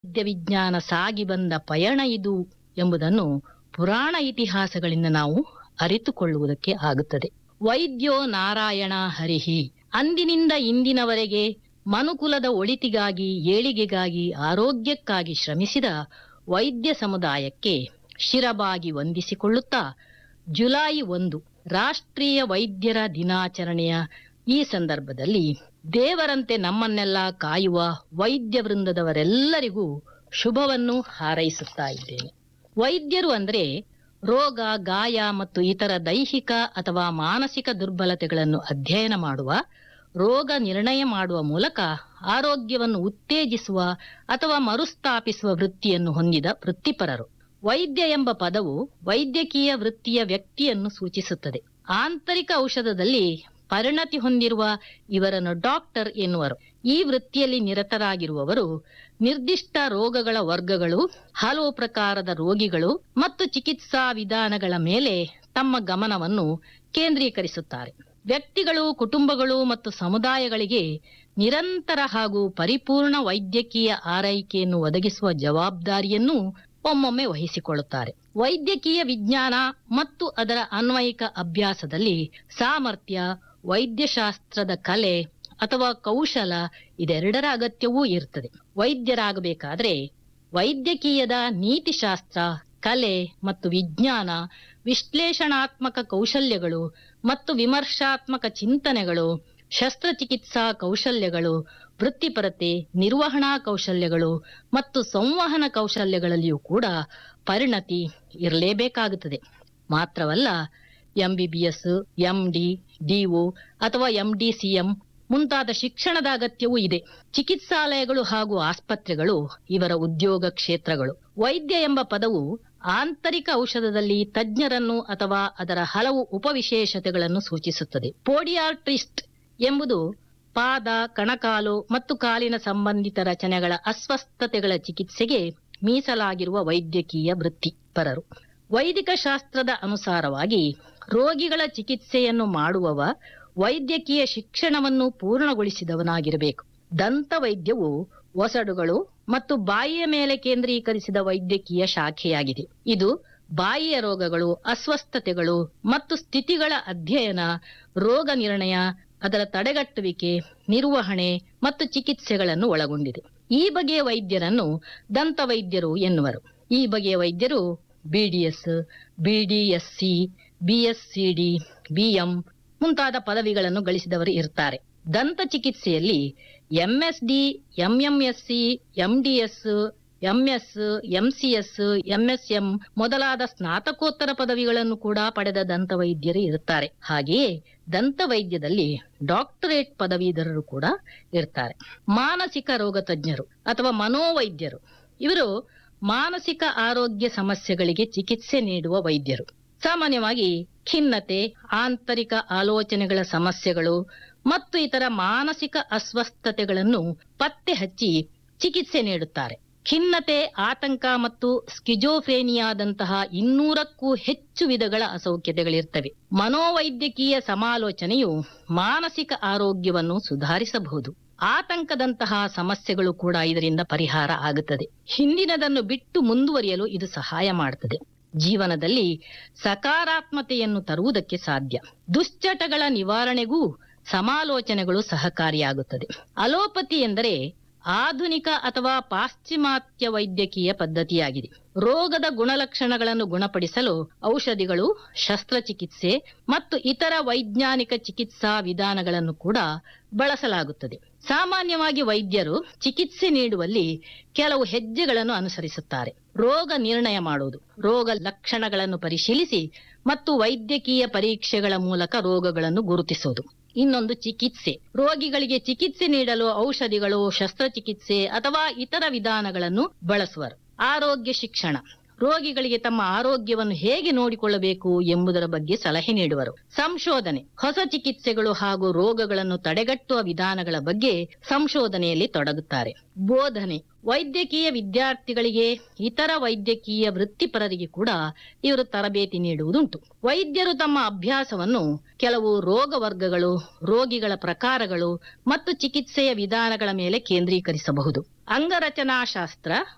ವೈದ್ಯ ವಿಜ್ಞಾನ ಸಾಗಿ ಬಂದ ಪಯಣ ಇದು ಎಂಬುದನ್ನು ಪುರಾಣ ಇತಿಹಾಸಗಳಿಂದ ನಾವು ಅರಿತುಕೊಳ್ಳುವುದಕ್ಕೆ ಆಗುತ್ತದೆ ವೈದ್ಯೋ ನಾರಾಯಣ ಹರಿಹಿ ಅಂದಿನಿಂದ ಇಂದಿನವರೆಗೆ ಮನುಕುಲದ ಒಳಿತಿಗಾಗಿ ಏಳಿಗೆಗಾಗಿ ಆರೋಗ್ಯಕ್ಕಾಗಿ ಶ್ರಮಿಸಿದ ವೈದ್ಯ ಸಮುದಾಯಕ್ಕೆ ಶಿರಬಾಗಿ ವಂದಿಸಿಕೊಳ್ಳುತ್ತಾ ಜುಲೈ ಒಂದು ರಾಷ್ಟ್ರೀಯ ವೈದ್ಯರ ದಿನಾಚರಣೆಯ ಈ ಸಂದರ್ಭದಲ್ಲಿ ದೇವರಂತೆ ನಮ್ಮನ್ನೆಲ್ಲ ಕಾಯುವ ವೈದ್ಯ ವೃಂದದವರೆಲ್ಲರಿಗೂ ಶುಭವನ್ನು ಹಾರೈಸುತ್ತಾ ಇದ್ದೇನೆ ವೈದ್ಯರು ಅಂದ್ರೆ ರೋಗ ಗಾಯ ಮತ್ತು ಇತರ ದೈಹಿಕ ಅಥವಾ ಮಾನಸಿಕ ದುರ್ಬಲತೆಗಳನ್ನು ಅಧ್ಯಯನ ಮಾಡುವ ರೋಗ ನಿರ್ಣಯ ಮಾಡುವ ಮೂಲಕ ಆರೋಗ್ಯವನ್ನು ಉತ್ತೇಜಿಸುವ ಅಥವಾ ಮರುಸ್ಥಾಪಿಸುವ ವೃತ್ತಿಯನ್ನು ಹೊಂದಿದ ವೃತ್ತಿಪರರು ವೈದ್ಯ ಎಂಬ ಪದವು ವೈದ್ಯಕೀಯ ವೃತ್ತಿಯ ವ್ಯಕ್ತಿಯನ್ನು ಸೂಚಿಸುತ್ತದೆ ಆಂತರಿಕ ಔಷಧದಲ್ಲಿ ಪರಿಣತಿ ಹೊಂದಿರುವ ಇವರನ್ನು ಡಾಕ್ಟರ್ ಎನ್ನುವರು ಈ ವೃತ್ತಿಯಲ್ಲಿ ನಿರತರಾಗಿರುವವರು ನಿರ್ದಿಷ್ಟ ರೋಗಗಳ ವರ್ಗಗಳು ಹಲವು ಪ್ರಕಾರದ ರೋಗಿಗಳು ಮತ್ತು ಚಿಕಿತ್ಸಾ ವಿಧಾನಗಳ ಮೇಲೆ ತಮ್ಮ ಗಮನವನ್ನು ಕೇಂದ್ರೀಕರಿಸುತ್ತಾರೆ ವ್ಯಕ್ತಿಗಳು ಕುಟುಂಬಗಳು ಮತ್ತು ಸಮುದಾಯಗಳಿಗೆ ನಿರಂತರ ಹಾಗೂ ಪರಿಪೂರ್ಣ ವೈದ್ಯಕೀಯ ಆರೈಕೆಯನ್ನು ಒದಗಿಸುವ ಜವಾಬ್ದಾರಿಯನ್ನು ಒಮ್ಮೊಮ್ಮೆ ವಹಿಸಿಕೊಳ್ಳುತ್ತಾರೆ ವೈದ್ಯಕೀಯ ವಿಜ್ಞಾನ ಮತ್ತು ಅದರ ಅನ್ವಯಿಕ ಅಭ್ಯಾಸದಲ್ಲಿ ಸಾಮರ್ಥ್ಯ ವೈದ್ಯಶಾಸ್ತ್ರದ ಕಲೆ ಅಥವಾ ಕೌಶಲ ಇದೆರಡರ ಅಗತ್ಯವೂ ಇರ್ತದೆ ವೈದ್ಯರಾಗಬೇಕಾದ್ರೆ ವೈದ್ಯಕೀಯದ ನೀತಿಶಾಸ್ತ್ರ ಕಲೆ ಮತ್ತು ವಿಜ್ಞಾನ ವಿಶ್ಲೇಷಣಾತ್ಮಕ ಕೌಶಲ್ಯಗಳು ಮತ್ತು ವಿಮರ್ಶಾತ್ಮಕ ಚಿಂತನೆಗಳು ಶಸ್ತ್ರಚಿಕಿತ್ಸಾ ಕೌಶಲ್ಯಗಳು ವೃತ್ತಿಪರತೆ ನಿರ್ವಹಣಾ ಕೌಶಲ್ಯಗಳು ಮತ್ತು ಸಂವಹನ ಕೌಶಲ್ಯಗಳಲ್ಲಿಯೂ ಕೂಡ ಪರಿಣತಿ ಇರಲೇಬೇಕಾಗುತ್ತದೆ ಮಾತ್ರವಲ್ಲ ಎಂಬಿಬಿಎಸ್ ಎಂಡಿ ಡಿಒ ಅಥವಾ ಎಂಡಿಸಿಎಂ ಮುಂತಾದ ಶಿಕ್ಷಣದ ಅಗತ್ಯವೂ ಇದೆ ಚಿಕಿತ್ಸಾಲಯಗಳು ಹಾಗೂ ಆಸ್ಪತ್ರೆಗಳು ಇವರ ಉದ್ಯೋಗ ಕ್ಷೇತ್ರಗಳು ವೈದ್ಯ ಎಂಬ ಪದವು ಆಂತರಿಕ ಔಷಧದಲ್ಲಿ ತಜ್ಞರನ್ನು ಅಥವಾ ಅದರ ಹಲವು ಉಪವಿಶೇಷತೆಗಳನ್ನು ಸೂಚಿಸುತ್ತದೆ ಪೋಡಿಯಾಟ್ರಿಸ್ಟ್ ಎಂಬುದು ಪಾದ ಕಣಕಾಲು ಮತ್ತು ಕಾಲಿನ ಸಂಬಂಧಿತ ರಚನೆಗಳ ಅಸ್ವಸ್ಥತೆಗಳ ಚಿಕಿತ್ಸೆಗೆ ಮೀಸಲಾಗಿರುವ ವೈದ್ಯಕೀಯ ವೃತ್ತಿಪರರು ವೈದಿಕ ಶಾಸ್ತ್ರದ ಅನುಸಾರವಾಗಿ ರೋಗಿಗಳ ಚಿಕಿತ್ಸೆಯನ್ನು ಮಾಡುವವ ವೈದ್ಯಕೀಯ ಶಿಕ್ಷಣವನ್ನು ಪೂರ್ಣಗೊಳಿಸಿದವನಾಗಿರಬೇಕು ದಂತ ವೈದ್ಯವು ಒಸಡುಗಳು ಮತ್ತು ಬಾಯಿಯ ಮೇಲೆ ಕೇಂದ್ರೀಕರಿಸಿದ ವೈದ್ಯಕೀಯ ಶಾಖೆಯಾಗಿದೆ ಇದು ಬಾಯಿಯ ರೋಗಗಳು ಅಸ್ವಸ್ಥತೆಗಳು ಮತ್ತು ಸ್ಥಿತಿಗಳ ಅಧ್ಯಯನ ರೋಗ ನಿರ್ಣಯ ಅದರ ತಡೆಗಟ್ಟುವಿಕೆ ನಿರ್ವಹಣೆ ಮತ್ತು ಚಿಕಿತ್ಸೆಗಳನ್ನು ಒಳಗೊಂಡಿದೆ ಈ ಬಗೆಯ ವೈದ್ಯರನ್ನು ದಂತ ವೈದ್ಯರು ಎನ್ನುವರು ಈ ಬಗೆಯ ವೈದ್ಯರು ಬಿಡಿಎಸ್ ಬಿಡಿಎಸ್ಸಿ ಬಿಎಸ್ಸಿಡಿ ಬಿಎಂ ಮುಂತಾದ ಪದವಿಗಳನ್ನು ಗಳಿಸಿದವರು ಇರ್ತಾರೆ ದಂತ ಚಿಕಿತ್ಸೆಯಲ್ಲಿ MSD MMSC MDS MS MCS MSM ಮೊದಲಾದ ಸ್ನಾತಕೋತ್ತರ ಪದವಿಗಳನ್ನು ಕೂಡ ಪಡೆದ ದಂತ ವೈದ್ಯರು ಇರುತ್ತಾರೆ ಹಾಗೆಯೇ ದಂತ ವೈದ್ಯದಲ್ಲಿ ಡಾಕ್ಟರೇಟ್ ಪದವೀಧರರು ಕೂಡ ಇರ್ತಾರೆ ಮಾನಸಿಕ ರೋಗ ತಜ್ಞರು ಅಥವಾ ಮನೋವೈದ್ಯರು ಇವರು ಮಾನಸಿಕ ಆರೋಗ್ಯ ಸಮಸ್ಯೆಗಳಿಗೆ ಚಿಕಿತ್ಸೆ ನೀಡುವ ವೈದ್ಯರು ಸಾಮಾನ್ಯವಾಗಿ ಖಿನ್ನತೆ ಆಂತರಿಕ ಆಲೋಚನೆಗಳ ಸಮಸ್ಯೆಗಳು ಮತ್ತು ಇತರ ಮಾನಸಿಕ ಅಸ್ವಸ್ಥತೆಗಳನ್ನು ಪತ್ತೆ ಹಚ್ಚಿ ಚಿಕಿತ್ಸೆ ನೀಡುತ್ತಾರೆ ಖಿನ್ನತೆ ಆತಂಕ ಮತ್ತು ಸ್ಕಿಜೋಫ್ರೇನಿಯಾದಂತಹ ಇನ್ನೂರಕ್ಕೂ ಹೆಚ್ಚು ವಿಧಗಳ ಅಸೌಖ್ಯತೆಗಳಿರ್ತವೆ ಮನೋವೈದ್ಯಕೀಯ ಸಮಾಲೋಚನೆಯು ಮಾನಸಿಕ ಆರೋಗ್ಯವನ್ನು ಸುಧಾರಿಸಬಹುದು ಆತಂಕದಂತಹ ಸಮಸ್ಯೆಗಳು ಕೂಡ ಇದರಿಂದ ಪರಿಹಾರ ಆಗುತ್ತದೆ ಹಿಂದಿನದನ್ನು ಬಿಟ್ಟು ಮುಂದುವರಿಯಲು ಇದು ಸಹಾಯ ಮಾಡುತ್ತದೆ ಜೀವನದಲ್ಲಿ ಸಕಾರಾತ್ಮತೆಯನ್ನು ತರುವುದಕ್ಕೆ ಸಾಧ್ಯ ದುಶ್ಚಟಗಳ ನಿವಾರಣೆಗೂ ಸಮಾಲೋಚನೆಗಳು ಸಹಕಾರಿಯಾಗುತ್ತದೆ ಅಲೋಪತಿ ಎಂದರೆ ಆಧುನಿಕ ಅಥವಾ ಪಾಶ್ಚಿಮಾತ್ಯ ವೈದ್ಯಕೀಯ ಪದ್ಧತಿಯಾಗಿದೆ ರೋಗದ ಗುಣಲಕ್ಷಣಗಳನ್ನು ಗುಣಪಡಿಸಲು ಔಷಧಿಗಳು ಶಸ್ತ್ರಚಿಕಿತ್ಸೆ ಮತ್ತು ಇತರ ವೈಜ್ಞಾನಿಕ ಚಿಕಿತ್ಸಾ ವಿಧಾನಗಳನ್ನು ಕೂಡ ಬಳಸಲಾಗುತ್ತದೆ ಸಾಮಾನ್ಯವಾಗಿ ವೈದ್ಯರು ಚಿಕಿತ್ಸೆ ನೀಡುವಲ್ಲಿ ಕೆಲವು ಹೆಜ್ಜೆಗಳನ್ನು ಅನುಸರಿಸುತ್ತಾರೆ ರೋಗ ನಿರ್ಣಯ ಮಾಡುವುದು ರೋಗ ಲಕ್ಷಣಗಳನ್ನು ಪರಿಶೀಲಿಸಿ ಮತ್ತು ವೈದ್ಯಕೀಯ ಪರೀಕ್ಷೆಗಳ ಮೂಲಕ ರೋಗಗಳನ್ನು ಗುರುತಿಸುವುದು ಇನ್ನೊಂದು ಚಿಕಿತ್ಸೆ ರೋಗಿಗಳಿಗೆ ಚಿಕಿತ್ಸೆ ನೀಡಲು ಔಷಧಿಗಳು ಶಸ್ತ್ರಚಿಕಿತ್ಸೆ ಅಥವಾ ಇತರ ವಿಧಾನಗಳನ್ನು ಬಳಸುವರು ಆರೋಗ್ಯ ಶಿಕ್ಷಣ ರೋಗಿಗಳಿಗೆ ತಮ್ಮ ಆರೋಗ್ಯವನ್ನು ಹೇಗೆ ನೋಡಿಕೊಳ್ಳಬೇಕು ಎಂಬುದರ ಬಗ್ಗೆ ಸಲಹೆ ನೀಡುವರು ಸಂಶೋಧನೆ ಹೊಸ ಚಿಕಿತ್ಸೆಗಳು ಹಾಗೂ ರೋಗಗಳನ್ನು ತಡೆಗಟ್ಟುವ ವಿಧಾನಗಳ ಬಗ್ಗೆ ಸಂಶೋಧನೆಯಲ್ಲಿ ತೊಡಗುತ್ತಾರೆ ಬೋಧನೆ ವೈದ್ಯಕೀಯ ವಿದ್ಯಾರ್ಥಿಗಳಿಗೆ ಇತರ ವೈದ್ಯಕೀಯ ವೃತ್ತಿಪರರಿಗೆ ಕೂಡ ಇವರು ತರಬೇತಿ ನೀಡುವುದುಂಟು ವೈದ್ಯರು ತಮ್ಮ ಅಭ್ಯಾಸವನ್ನು ಕೆಲವು ರೋಗ ವರ್ಗಗಳು ರೋಗಿಗಳ ಪ್ರಕಾರಗಳು ಮತ್ತು ಚಿಕಿತ್ಸೆಯ ವಿಧಾನಗಳ ಮೇಲೆ ಕೇಂದ್ರೀಕರಿಸಬಹುದು ಅಂಗರಚನಾಶಾಸ್ತ್ರ